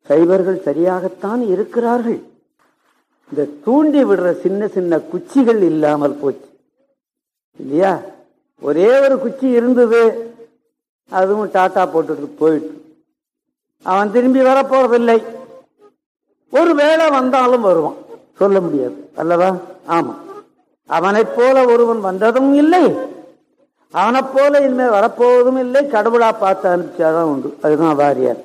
சைவர்கள் சரியாகத்தான் இருக்கிறார்கள் இந்த தூண்டி விடுற சின்ன சின்ன குச்சிகள் இல்லாமல் போச்சு இல்லையா ஒரே ஒரு குச்சி இருந்தது அதுவும் டாட்டா போட்டுட்டு போயிட்டு அவன் திரும்பி வரப்போறதில்லை ஒரு வேளை வந்தாலும் வருவான் சொல்ல முடியாது அல்லவா ஆமா அவனைப் போல ஒருவன் வந்ததும் இல்லை அவனைப் போல இனிமேல் வரப்போவதும் இல்லை கடவுளா பார்த்து அனுப்பிச்சாதான் உண்டு அதுதான் வாரியார்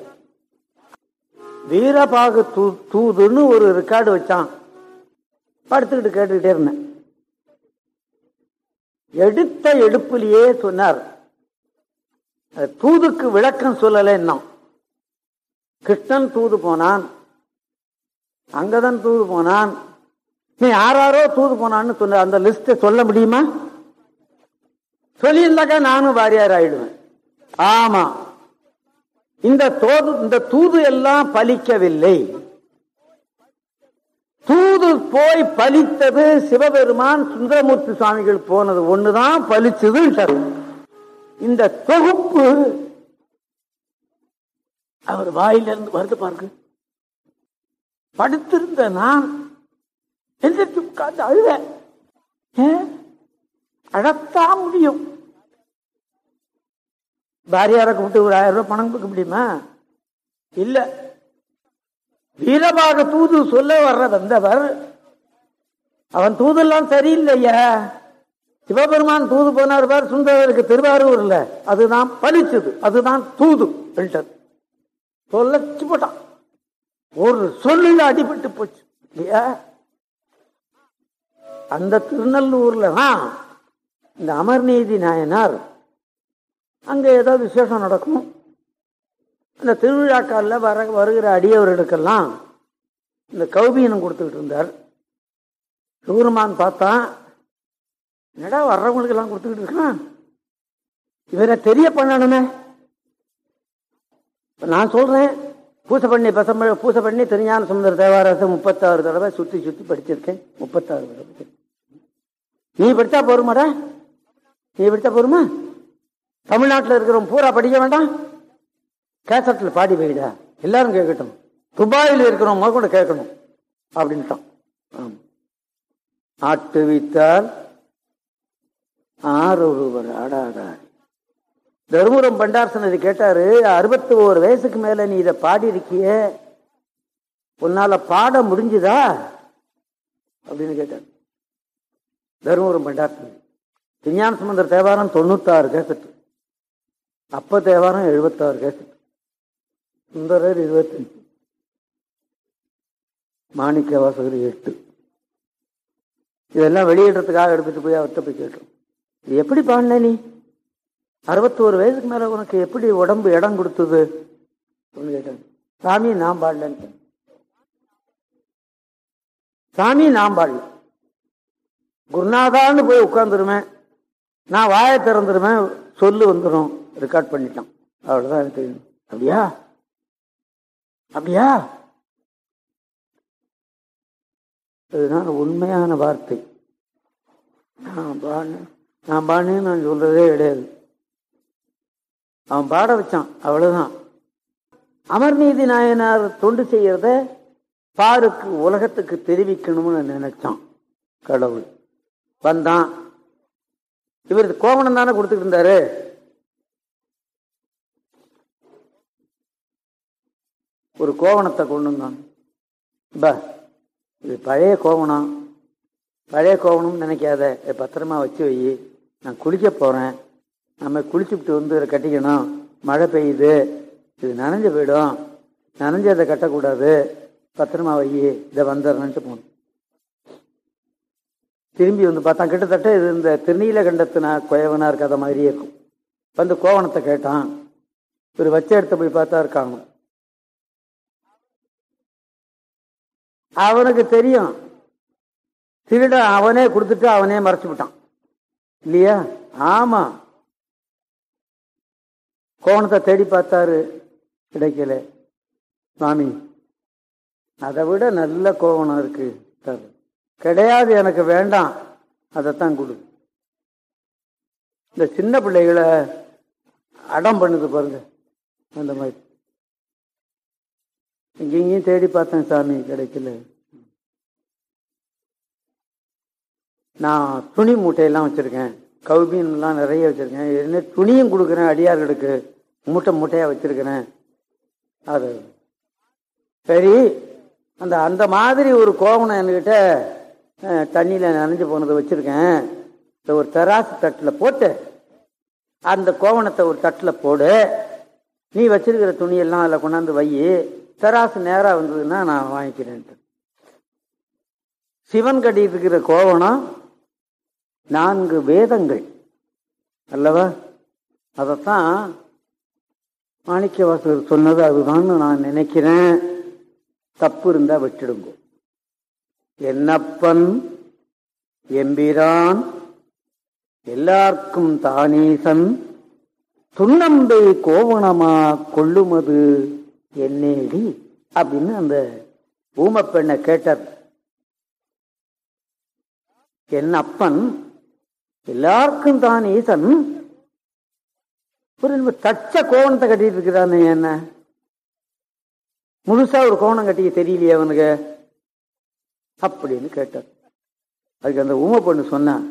வீரபாகு தூ தூதுன்னு ஒரு ரெக்கார்டு வச்சான் படுத்துக்கிட்டு கேட்டுக்கிட்டே இருந்தேன் எடுத்த எடுப்பிலேயே சொன்னார் அது தூதுக்கு விளக்கம் சொல்லலை இன்னும் கிருஷ்ணன் தூது போனான் அங்கதான் தூது போனான் நீ யாராரோ தூது போனான்னு சொன்ன அந்த லிஸ்ட சொல்ல முடியுமா சொல்லியிருந்தாக்கா நானும் வாரியார் ஆயிடுவேன் ஆமா இந்த தோது இந்த தூது எல்லாம் பலிக்கவில்லை தூது போய் பலித்தது சிவபெருமான் சுந்தரமூர்த்தி சுவாமிகள் போனது ஒண்ணுதான் பலிச்சது இந்த தொகுப்பு அவர் வாயிலிருந்து வருது பாருங்க படுத்திருந்த நான் எந்திரிச்சு உட்கார்ந்து அழுவேன் ஏன்? அழத்தான் முடியும் பாரியாரை கூப்பிட்டு ஒரு ஆயிரம் ரூபாய் பணம் கொடுக்க முடியுமா இல்ல வீரபாக தூது சொல்ல வர்ற வந்தவர் அவன் தூதெல்லாம் சரியில்லையா சிவபெருமான் தூது போனார் பார் சுந்தரருக்கு திருவாரூர்ல அதுதான் பலிச்சது அதுதான் தூது என்றது சொல்லச்சு போட்டான் ஒரு சொல்லுல அடிபட்டு போச்சு இல்லையா அந்த திருநல்லூர்ல தான் இந்த அமர்நீதி நாயனார் அங்க ஏதாவது விசேஷம் நடக்கும் அந்த திருவிழாக்கால வர வருகிற அடியவர்களுக்கெல்லாம் இந்த கௌபீனம் கொடுத்துக்கிட்டு இருந்தார் சிவருமான் பார்த்தா என்னடா வர்றவங்களுக்கு எல்லாம் கொடுத்துக்கிட்டு இருக்கான் இவரை தெரிய பண்ணணுமே இப்ப நான் சொல்றேன் பூசை பண்ணி பசம்ப பூசை பண்ணி திருஞான சுந்தர தேவாரத்தை முப்பத்தாறு தடவை சுத்தி சுத்தி படிச்சிருக்கேன் முப்பத்தாறு தடவை நீ படித்தா போருமாடா நீ படித்தா போருமா தமிழ்நாட்டில் இருக்கிறவங்க பூரா படிக்க வேண்டாம் கேசட்டில் பாடி வைடா எல்லாரும் கேட்கட்டும் துபாயில் இருக்கிறவங்க கூட கேட்கணும் அப்படின்ட்டான் ஆமா. ஆட்டு வித்தால் ஆறொருவர் ஆடாதார் தருமபுரம் பண்டாரசன் இது கேட்டாரு அறுபத்தி ஓரு வயசுக்கு மேல நீ இதை பாடி இருக்கிய உன்னால பாட முடிஞ்சுதா அப்படின்னு கேட்டார் தருமபுரம் பண்டாரசன் விஞ்ஞான சுமந்தர் தேவாரம் தொண்ணூத்தாறு கேசட்டு அப்ப தேவாரம் எழுபத்தாறு கேசட்டு சுந்தரர் இருபத்தஞ்சு மாணிக்க வாசகர் எட்டு இதெல்லாம் வெளியிடுறதுக்காக எடுத்துட்டு போய் அவர்கிட்ட போய் கேட்டோம் இது எப்படி பாடின நீ அறுபத்தோரு வயசுக்கு மேல உனக்கு எப்படி உடம்பு இடம் கொடுத்தது அப்படின்னு கேட்டாங்க சாமி நான் பாடலன்னு சாமி நான் பாடல குருநாதான்னு போய் உட்கார்ந்துருவேன் நான் வாயை திறந்துருவேன் சொல்லு வந்துடும் ரெக்கார்ட் பண்ணிட்டான் அவ்வளவுதான் எனக்கு தெரியும் அப்படியா அப்படியா இதுதான் உண்மையான வார்த்தை நான் பாடினேன் நான் பாடினேன்னு நான் சொல்றதே கிடையாது அவன் பாட வச்சான் அவ்வளவுதான் அமர்நீதி நாயனார் தொண்டு செய்யறத பாருக்கு உலகத்துக்கு தெரிவிக்கணும்னு நினைச்சான் கடவுள் வந்தான் இவர் கோவணம் தானே கொடுத்துட்டு இருந்தாரு ஒரு கோவணத்தை கொண்டு வந்தான் பா இது பழைய கோவணம் பழைய கோவணம்னு நினைக்காத இதை பத்திரமா வச்சு வை நான் குளிக்க போறேன் நம்ம குளிச்சுட்டு வந்து இதை கட்டிக்கணும் மழை பெய்யுது இது நனைஞ்சு போயிடும் நனைஞ்சதை கட்டக்கூடாது பத்திரமா வை இதை வந்துடுறேன்ட்டு போகணும் திரும்பி வந்து பார்த்தா கிட்டத்தட்ட இது இந்த திருநீல கண்டத்தினா குயவனார் கதை மாதிரியே இருக்கும் வந்து கோவணத்தை கேட்டான் ஒரு வச்ச இடத்த போய் பார்த்தா இருக்காங்க அவனுக்கு தெரியும் திருட அவனே கொடுத்துட்டு அவனே மறைச்சு விட்டான் இல்லையா ஆமா கோவணத்தை தேடி பார்த்தாரு கிடைக்கல சுவாமி அதை விட நல்ல கோவணம் இருக்கு சார் கிடையாது எனக்கு வேண்டாம் அதைத்தான் கொடு இந்த சின்ன பிள்ளைகளை அடம் பண்ணுது பாருங்க அந்த மாதிரி இங்கேயும் தேடி பார்த்தேன் சாமி கிடைக்கல நான் துணி மூட்டையெல்லாம் வச்சிருக்கேன் கௌபீன்லாம் நிறைய வச்சிருக்கேன் என்ன துணியும் கொடுக்குறேன் அடியார்களுக்கு மூட்டை மூட்டையா வச்சிருக்கிறேன் அது சரி அந்த அந்த மாதிரி ஒரு கோவணம் என்கிட்ட அஹ், தண்ணியில நனைஞ்சு போனதை வச்சிருக்கேன் இதை ஒரு தராசு தட்டில் போட்டு அந்த கோவணத்தை ஒரு தட்டில் போடு நீ வச்சிருக்கிற துணியெல்லாம் அதில் கொண்டாந்து வை தராசு நேராக வந்ததுன்னா நான் வாங்கிக்கிறேன்ட்டு சிவன் கட்டிட்டு இருக்கிற கோவணம் நான்கு வேதங்கள் அல்லவா அதைத்தான் மாணிக்கவாசகர் சொன்னது அதுதான்னு நான் நினைக்கிறேன் தப்பு இருந்தா விட்டுடுங்க என்னப்பன் எம்பிரான் எல்லாருக்கும் தானீசன் துண்ணம்பை கோவணமா கொள்ளுமது என்னேடி அப்படின்னு அந்த ஊமப்பெண்ணை கேட்டார் என் அப்பன் எல்லாருக்கும் தான் ஈசன் ஒரு நம்ம தச்ச கோவணத்தை கட்டிட்டு இருக்கிறானே என்ன முழுசா ஒரு கோவணம் கட்டிக்க தெரியலையே அவனுக்கு அப்படின்னு கேட்டார் அதுக்கு அந்த ஊமை பொண்ணு சொன்னான்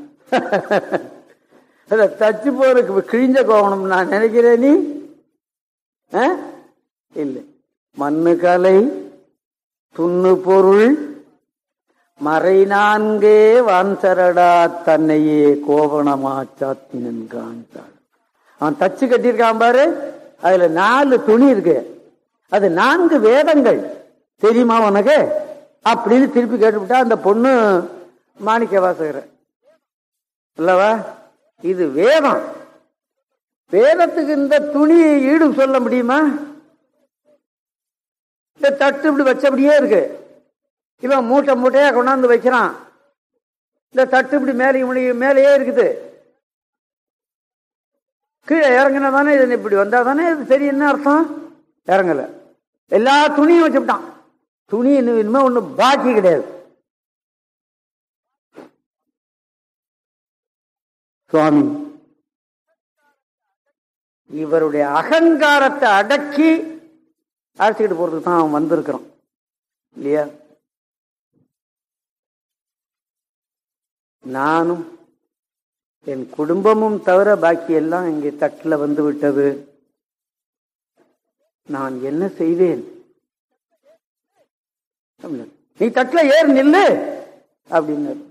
அத தச்சு போறதுக்கு கிழிஞ்ச கோவணம் நான் நினைக்கிறேன் நீ ஆ? இல்லை மண்ணு கலை துண்ணு பொருள் மறை நான்கே வான்சரடா தன்னையே கோவணமா சாத்தினன் காண்பாள் அவன் தச்சு கட்டியிருக்கான் பாரு அதுல நாலு துணி இருக்கு அது நான்கு வேதங்கள் தெரியுமா உனக்கு அப்படின்னு திருப்பி கேட்டுவிட்டா அந்த பொண்ணு மாணிக்க வாசகர் அல்லவா இது வேதம் வேதத்துக்கு இந்த துணியை ஈடு சொல்ல முடியுமா இந்த தட்டு இப்படி வச்சபடியே இருக்கு இவன் மூட்டை மூட்டையா கொண்டாந்து வைக்கிறான் இந்த தட்டு இப்படி மேலே இப்படி மேலேயே இருக்குது கீழே இறங்கினா தானே இது இப்படி வந்தா தானே இது சரி என்ன அர்த்தம் இறங்கல எல்லா துணியும் வச்சுட்டான் துணி இன்னும் இனிமே ஒண்ணு பாக்கி கிடையாது சுவாமி இவருடைய அகங்காரத்தை அடக்கி அழைச்சிக்கிட்டு போறதுக்கு தான் அவன் வந்திருக்கிறான் இல்லையா நானும் என் குடும்பமும் தவிர பாக்கி எல்லாம் இங்கே தட்டில் வந்து விட்டது நான் என்ன செய்வேன் அப்படின்னாரு. நீ தட்டில் ஏறு நில்லு அப்படின்னாரு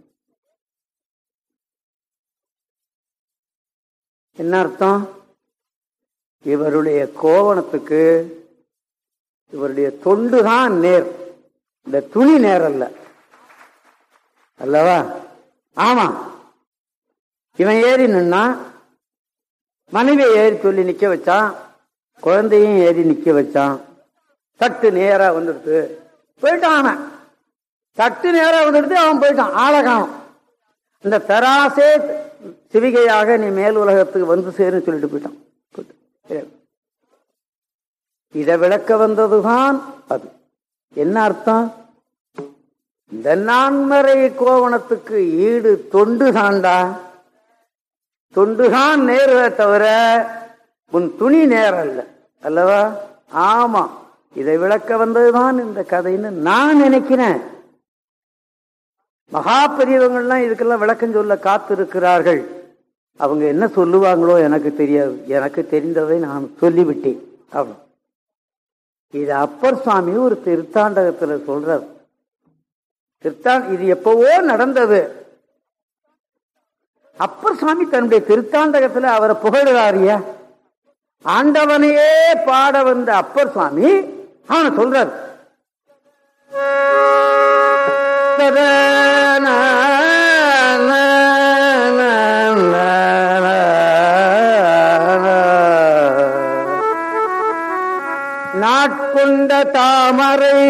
என்ன அர்த்தம் இவருடைய கோவணத்துக்கு இவருடைய தொண்டு தான் நேர் இந்த துணி நேர் அல்ல அல்லவா ஆமா இவன் ஏறி நின்னா மனைவியை ஏறி சொல்லி நிக்க வச்சான் குழந்தையும் ஏறி நிக்க வச்சான் தட்டு நேரா வந்துடுது போயிட்டான் அவன் தட்டு நேரா வந்துடுது அவன் போயிட்டான் ஆளை காணும் இந்த தராசே சிவிகையாக நீ மேல் உலகத்துக்கு வந்து சேருன்னு சொல்லிட்டு போயிட்டான் போயிட்டான். இதை விளக்க வந்ததுதான் அது என்ன அர்த்தம் இந்த நான்மறை கோவணத்துக்கு ஈடு தொண்டு தாண்டா தொண்டுதான் நேருவே தவிர உன் துணி நேரல்ல அல்லவா ஆமா இதை விளக்க வந்ததுதான் இந்த கதைன்னு நான் நினைக்கிறேன் மகா பெரியவங்கள்லாம் இதுக்கெல்லாம் விளக்கம் சொல்ல காத்திருக்கிறார்கள் அவங்க என்ன சொல்லுவாங்களோ எனக்கு தெரியாது எனக்கு தெரிந்ததை நான் சொல்லிவிட்டேன் அவ்வளவு இது அப்பர் சுவாமி ஒரு திருத்தாண்டகத்துல சொல்றார் திருத்தான் இது எப்பவோ நடந்தது அப்பர் சுவாமி தன்னுடைய திருத்தாண்டகத்துல அவரை புகழுறாரியா ஆண்டவனையே பாட வந்த அப்பர் சுவாமி அவனை சொல்றார் நாட்கொண்ட தாமரை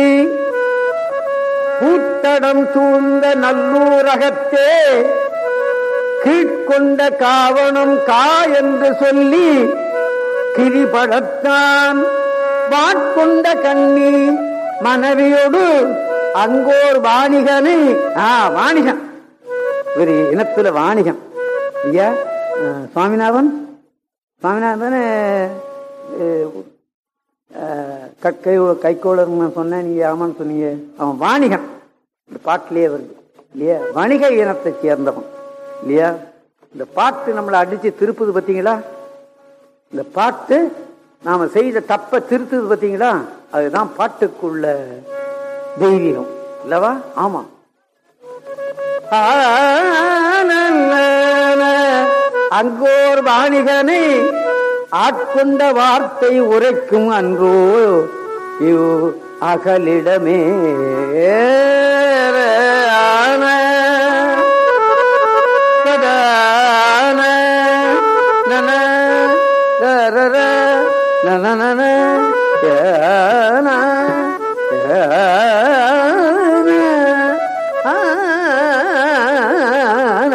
பூத்தடம் சூழ்ந்த நல்லூரகத்தே கீழ்கொண்ட காவணம் கா என்று சொல்லி கிரிபடத்தான் வாட்கொண்ட கண்ணி மனைவியோடு அங்கோர் வாணிகனை ஆ வாணிகன் ஒரு இனத்துல வாணிகன் ஐயா அஹ், சுவாமிநாதன் சுவாமிநாதன் தானே அஹ், அஹ், கக்கை கைக்கோளர்னு சொன்னேன் நீங்க ஆமான்னு சொன்னீங்க அவன் வாணிகன் இந்த பாட்டிலேயே வருது இல்லையா வணிக இனத்தை சேர்ந்தவன் இல்லையா இந்த பாட்டு நம்மளை அடிச்சு திருப்புது பார்த்தீங்களா இந்த பாட்டு நாம செய்த தப்ப திருத்துது பார்த்தீங்களா அதுதான் பாட்டுக்குள்ள தெய்வீகம் இல்லவா ஆமா அங்கோர் வாணிகனை ஆட்கொண்ட வார்த்தை உரைக்கும் அன்றோ இவ் அகலிடமே ஆன சதான நன ரரர நனநன யன யன ஆன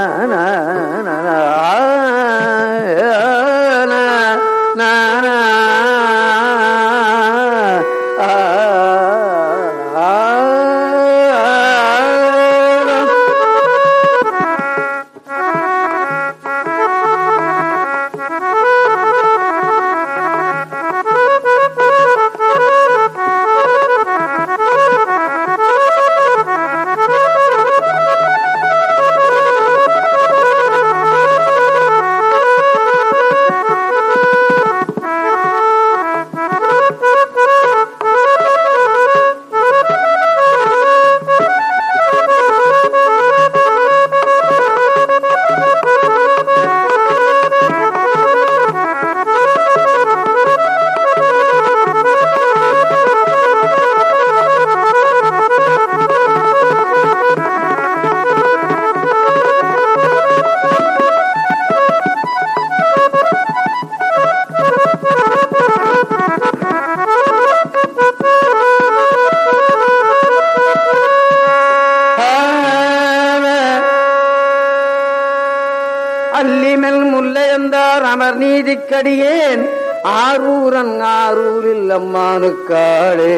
அல்லிமெல் முல்லையந்தார் அமர் நீதிக்கடியேன் ஆரூரன் ஆரூரில் அம்மானுக்காளே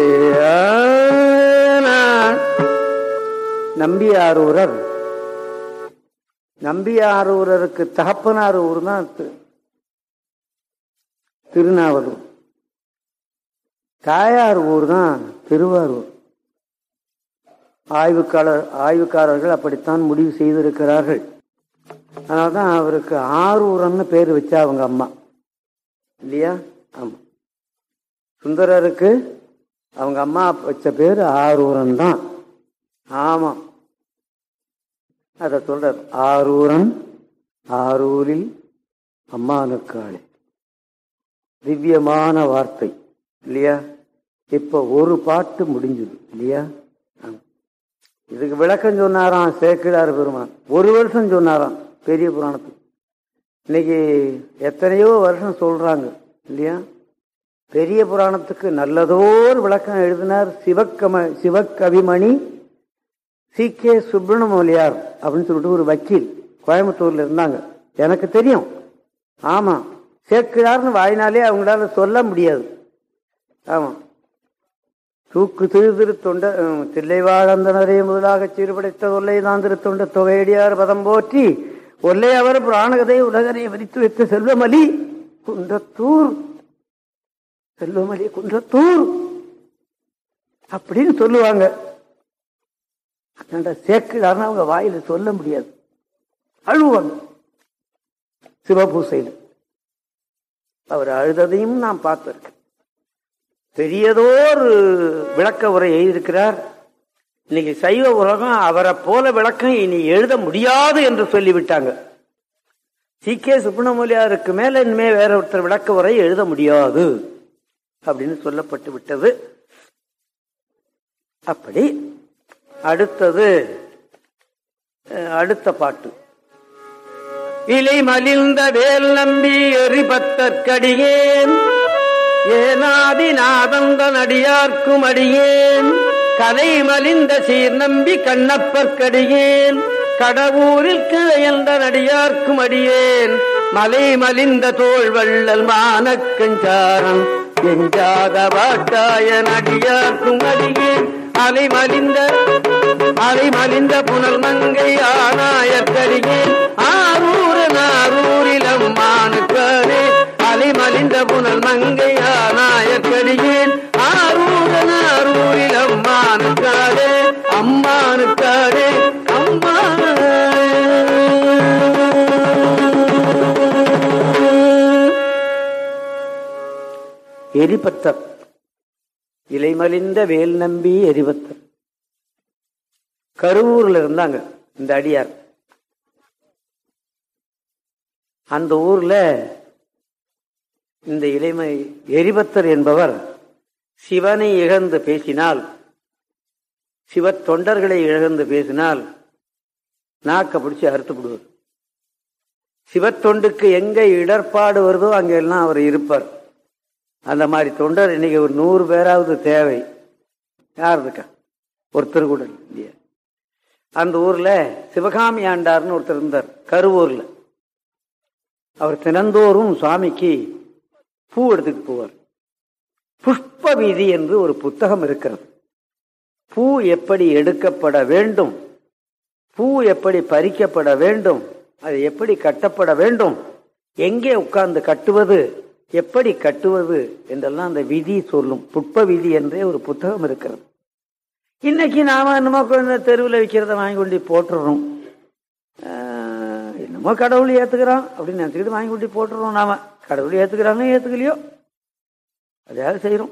நம்பியாரூரர் நம்பியாரூரருக்கு தகப்பனார் ஊர் தான் தி- திருநாவலூர் தாயார் ஊர் தான் திருவாரூர் ஆய்வுக்காரர் ஆய்வுக்காரர்கள் அப்படித்தான் முடிவு செய்திருக்கிறார்கள் அதனால்தான் அவருக்கு ஆரூரன்னு பேர் வச்சா அவங்க அம்மா இல்லையா ஆமா சுந்தரருக்கு அவங்க அம்மா வச்ச பேர் ஆரூரன் தான் ஆமா அத சொல்றார் ஆரூரன் ஆரூரில் அம்மானுக்காளே திவ்யமான வார்த்தை இல்லையா இப்ப ஒரு பாட்டு முடிஞ்சது இல்லையா ஆமா. இதுக்கு விளக்கம் சொன்னாராம் சேக்கிழார் பெருமான் ஒரு வருஷம் சொன்னாராம் பெரிய புராணத்துக்கு இன்னைக்கு எத்தனையோ வருஷம் சொல்றாங்க இல்லையா பெரிய புராணத்துக்கு நல்லதோர் விளக்கம் எழுதினார் சிவக்கம சிவக்கவிமணி சி கே சுப்பிரமணியார் அப்படின்னு சொல்லிட்டு ஒரு வக்கீல் கோயம்புத்தூர்ல இருந்தாங்க எனக்கு தெரியும் ஆமா சேக்கிழார்னு வாயினாலே அவங்களால சொல்ல முடியாது ஆமா தூக்கு திரு தொண்ட அஹ், தில்லைவாழந்தனரே முதலாக சீர்படைத்த ஒல்லை தான் திருத்தொண்ட தொகையடியார் பதம் போற்றி ஒல்லை அவர் புராணகதை உலகரை வரித்து வைத்த செல்வமலி குன்றத்தூர் செல்வமலி குன்றத்தூர் அப்படின்னு சொல்லுவாங்க அந்த சேக்கிழார்னு அவங்க வாயில சொல்ல முடியாது அழுவாங்க சிவபூசையில் அவர் அழுததையும் நான் பார்த்திருக்கேன் பெரியதோர் விளக்க உரை எழுதியிருக்கிறார் இன்னைக்கு சைவ உலகம் அவரை போல விளக்கம் இனி எழுத முடியாது என்று சொல்லிவிட்டாங்க சி கே சுப்பிரமணியாருக்கு மேல இனிமே வேற ஒருத்தர் விளக்க உரை எழுத முடியாது அப்படின்னு சொல்லப்பட்டு விட்டது அப்படி அடுத்தது அஹ், அடுத்த பாட்டு இலை மலிந்த வேல் நம்பி எரிபத்தற்கடியேன் ஏனாதி நாதந்தன் அடியார்க்கும் அடியேன் கலை மலிந்த சீர் நம்பி கண்ணப்பற்கடியேன் கடவுரில் கிளையந்த நடியார்க்கும் அடியேன் மலை மலிந்த தோள் வள்ளல் மானக்கஞ்சாரம் எஞ்சாத வாட்டாய நடியார்க்கும் அடியேன் அலை மலிந்த அலை மலிந்த புனல் மங்கை ஆனாயற்கடியேன் ஆரூரன் ஆரூரிலம் மானுக்கரே அலை மலிந்த ஆண்ட புனல் மங்கையா நாயக்கடியேன் ஆரூரன் ஆரூரில் அம்மானுக்காரே அம்மானுக்காரே அம்மா எரிபத்தர் இலைமலிந்த வேல் நம்பி எரிபத்தர் கருவூர்ல இருந்தாங்க இந்த அடியார் அந்த ஊர்ல இந்த இளைமை எரிபத்தர் என்பவர் சிவனை இழந்து பேசினால் சிவ தொண்டர்களை இழந்து பேசினால் நாக்க பிடிச்சி அறுத்துப்படுவார் சிவத்தொண்டுக்கு எங்க இடர்பாடு வருதோ அங்கெல்லாம் அவர் இருப்பார் அந்த மாதிரி தொண்டர் இன்னைக்கு ஒரு நூறு பேராவது தேவை யார் இருக்கா ஒருத்தர் கூட இல்லையா அந்த ஊர்ல சிவகாமி ஆண்டார்னு ஒருத்தர் இருந்தார் கருவூர்ல அவர் தினந்தோறும் சுவாமிக்கு பூ எடுத்துட்டு போவார் புஷ்ப வீதி என்று ஒரு புத்தகம் இருக்கிறது பூ எப்படி எடுக்கப்பட வேண்டும் பூ எப்படி பறிக்கப்பட வேண்டும் அது எப்படி கட்டப்பட வேண்டும் எங்கே உட்கார்ந்து கட்டுவது எப்படி கட்டுவது என்றெல்லாம் அந்த விதி சொல்லும் புட்ப விதி என்றே ஒரு புத்தகம் இருக்கிறது இன்னைக்கு நாம என்னமோ கொஞ்சம் தெருவில் விற்கிறத வாங்கி கொண்டு போட்டுடுறோம் ஆஹ், என்னமோ கடவுள் ஏத்துக்கிறான் அப்படின்னு நினைச்சுக்கிட்டு வாங்கி கொண்டு போட்டுடுறோம் நாம கடவுள் ஏத்துக்கிறாங்க ஏத்துக்கலையோ அதையாவது செய்யறோம்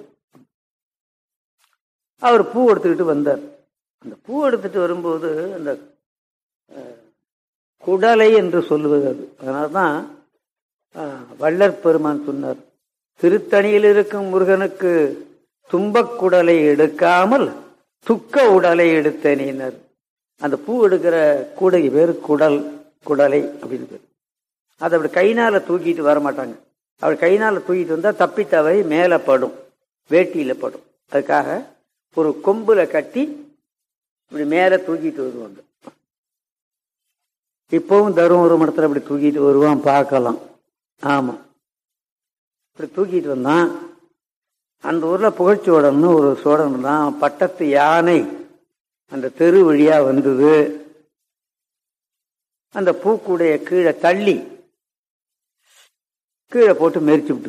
அவர் பூ எடுத்துக்கிட்டு வந்தார் அந்த பூ எடுத்துட்டு வரும்போது அந்த அஹ், குடலை என்று சொல்லுவது அது அதனால்தான் அஹ், வள்ளற் பெருமான் சொன்னார் திருத்தணியில் இருக்கும் முருகனுக்கு துன்பக் குடலை எடுக்காமல் துக்க உடலை எடுத்தேனினர் அந்த பூ எடுக்கிற கூடைக்கு பேர் குடல் குடலை அப்படின்னு பேர் அதை அப்படி கைனால தூக்கிட்டு வர மாட்டாங்க அப்படி கைனால தூக்கிட்டு வந்தா தப்பி தவறி மேலே படும் வேட்டியில படும் அதுக்காக ஒரு கொம்புல கட்டி இப்படி மேலே தூக்கிட்டு வருவாங்க இப்பவும் தருமபுரம் இடத்துல அப்படி தூக்கிட்டு வருவான் பார்க்கலாம் ஆமா இப்படி தூக்கிட்டு வந்தான் அந்த ஊர்ல புகழ்ச்சோடன்னு ஒரு சோழன் தான் பட்டத்து யானை அந்த தெரு வழியா வந்தது அந்த பூக்குடைய கீழே தள்ளி கீழே போட்டு மெரிச்சு விட்டு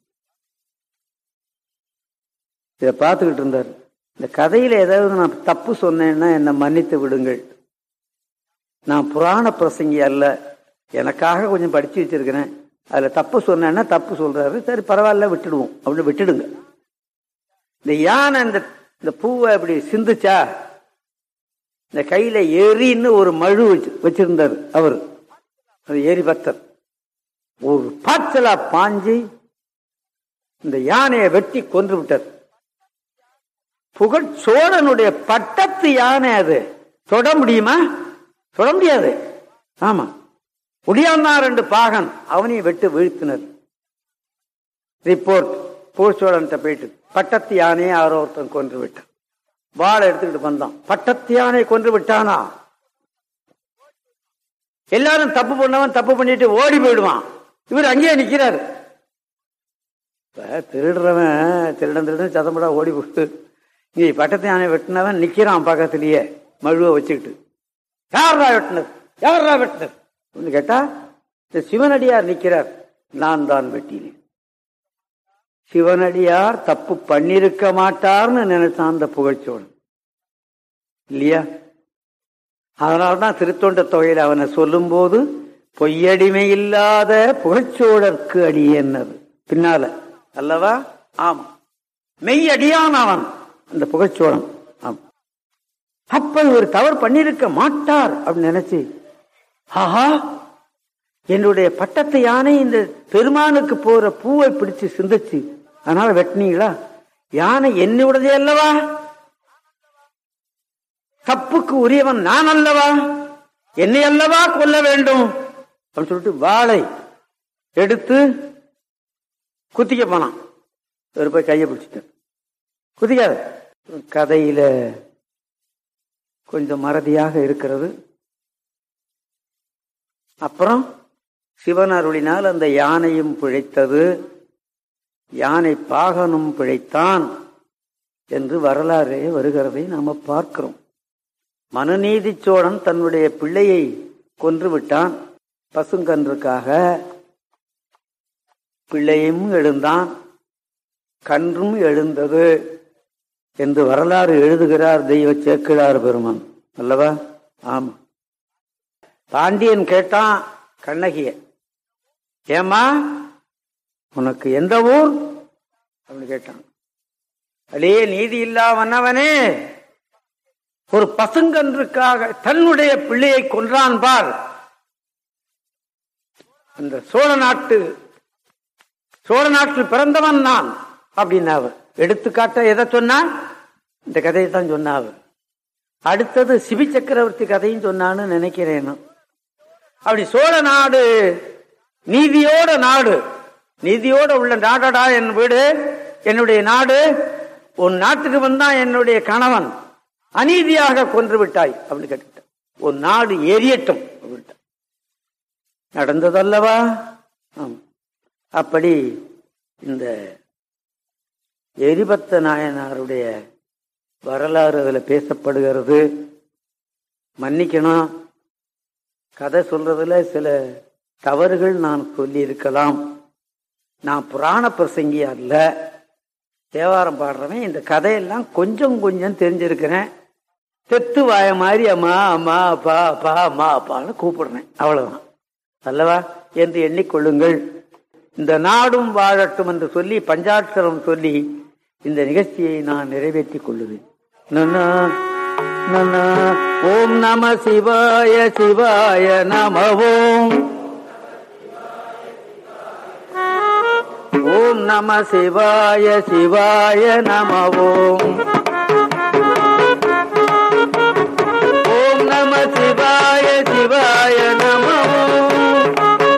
இதை பார்த்துக்கிட்டு இருந்தார் இந்த கதையில ஏதாவது நான் தப்பு சொன்னேன்னா என்னை மன்னித்து விடுங்கள் நான் புராண பிரசங்கி அல்ல எனக்காக கொஞ்சம் படிச்சு வச்சிருக்கிறேன் அதுல தப்பு சொன்னேன்னா தப்பு சொல்றாரு சரி பரவாயில்ல விட்டுடுவோம் அப்படி விட்டுடுங்க இந்த யானை இந்த இந்த பூவை அப்படி சிந்துச்சா இந்த கையில எரின்னு ஒரு மழு வச்சு வச்சிருந்தார் அவர் அது எரி பக்தர் ஒரு பாய்ச்சலா பாஞ்சு இந்த யானையை வெட்டி கொன்று விட்டார் புகழ் சோழனுடைய பட்டத்து யானை அது தொட முடியுமா தொட முடியாது ஆமா உடியான்னா ரெண்டு பாகன் அவனையும் வெட்டு வீழ்த்தினர் ரிப்போர்ட் பூசோழன்ட்ட போயிட்டு பட்டத்து யானையை யாரோ ஒருத்தன் கொன்று விட்டான் வாழை எடுத்துக்கிட்டு வந்தான் பட்டத்து யானை கொன்று விட்டானா எல்லாரும் தப்பு பண்ணவன் தப்பு பண்ணிட்டு ஓடி போயிடுவான் இவர் அங்கேயே நிக்கிறாரு இப்ப திருடுறவன் திருடன் திருடன் சதம்படா ஓடி போட்டு இங்க பட்டத்து யானை வெட்டினவன் நிக்கிறான் பக்கத்திலேயே மழுவை வச்சுக்கிட்டு யாரா வெட்டினது யாரா வெட்டினது அப்படின்னு கேட்டா இந்த சிவனடியார் நிக்கிறார் நான் தான் வெட்டினேன் சிவனடியார் தப்பு பண்ணிருக்க மாட்டார்னு நினைச்சான் அந்த புகழ்ச்சோழன் இல்லையா அதனால்தான் திருத்தொண்ட தொகையில் அவனை சொல்லும்போது பொய்யடிமை இல்லாத புகழ்ச்சோழர்க்கு அடியேன்னது பின்னால அல்லவா ஆமா மெய்யடியான் அவன் அந்த புகழ்ச்சோழன் ஆமா அப்ப இவர் தவறு பண்ணிருக்க மாட்டார் அப்படின்னு நினைச்சு ஆஹா என்னுடைய பட்டத்து யானை இந்த பெருமானுக்கு போற பூவை பிடிச்சு சிந்திச்சு அதனால வெட்டினீங்களா யானை என்னுடையதே அல்லவா தப்புக்கு உரியவன் நான் அல்லவா என்னை அல்லவா கொல்ல வேண்டும் அப்படின்னு சொல்லிட்டு வாளை எடுத்து குத்திக்க போனான் இவர் போய் கையை பிடிச்சிட்டார் குதிக்காத கதையில கொஞ்சம் மறதியாக இருக்கிறது அப்புறம் சிவன் அருளினால் அந்த யானையும் பிழைத்தது யானை பாகனும் பிழைத்தான் என்று வரலாறே வருகிறதை நாம பார்க்கிறோம் மனுநீதி சோழன் தன்னுடைய பிள்ளையை கொன்று விட்டான் பசுங்கன்றுக்காக பிள்ளையும் எழுந்தான் கன்றும் எழுந்தது என்று வரலாறு எழுதுகிறார் தெய்வ சேக்கிழார் பெருமான் அல்லவா ஆமா பாண்டியன் கேட்டான் கண்ணகிய ஏமா உனக்கு எந்த ஊர் அப்படின்னு கேட்டான் அலே நீதி இல்லாமன்னவனே ஒரு பசுங்கன்றுக்காக தன்னுடைய பிள்ளையை கொன்றான் பார் அந்த சோழ நாட்டு சோழ நாட்டில் பிறந்தவன் நான் அப்படின்னு அவர் எடுத்துக்காட்ட எதை சொன்னா இந்த கதையை தான் சொன்ன அவர் அடுத்தது சிபி சக்கரவர்த்தி கதையும் சொன்னான்னு நினைக்கிறேன் நான். அப்படி சோழ நாடு நீதியோட நாடு நீதியோட உள்ள நாடடா என் வீடு என்னுடைய நாடு உன் நாட்டுக்கு வந்தா என்னுடைய கணவன் அநீதியாக கொன்று விட்டாய் அப்படின்னு கேட்டுட்டான் உன் நாடு எரியட்டும் அப்படின்ட்டான் நடந்ததல்லவா ஆம். அப்படி இந்த எரிபத்த நாயனாருடைய வரலாறு அதுல பேசப்படுகிறது மன்னிக்கணும் கதை சொல்றதுல சில தவறுகள் நான் சொல்லி இருக்கலாம் நான் புராண பிரசங்கி அல்ல தேவாரம் பாடுறவன் இந்த கதையெல்லாம் கொஞ்சம் கொஞ்சம் தெரிஞ்சிருக்கிறேன் தெத்து வாய மாதிரி அம்மா அம்மா அப்பா அப்பா அம்மா அப்பான்னு கூப்பிடுறேன் அவ்வளவுதான் அல்லவா என்று எண்ணிக்கொள்ளுங்கள் இந்த நாடும் வாழட்டும் என்று சொல்லி பஞ்சாட்சரம் சொல்லி இந்த நிகழ்ச்சியை நான் நிறைவேற்றிக் கொள்ளுவேன் நன்னா, நன்னா. ஓம் நம சிவாய சிவாய நம ஓம் ஓம் நம சிவாய சிவாய நம ஓம் ஓம் நம சிவாய சிவாய நம ஓம்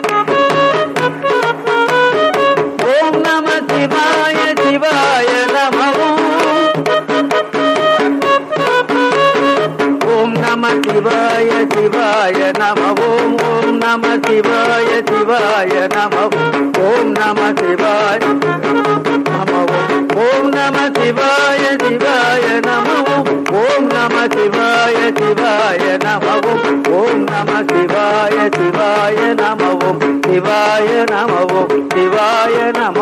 ஓம் நம சிவாய சிவாய நம ஓம் நம சிவாய சிவாய நம ஓம் ஓம் நம சிவாய சிவாய நம ஓம் நம சிவாய நம ஓம் நம சிவாய சிவாய நம ஓம் நம சிவாய சிவாய நம ஓம் நம சிவாய சிவாய நம சிவாய நம சிவாய நம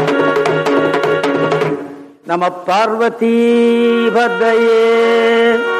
நம பார்வதி பதையே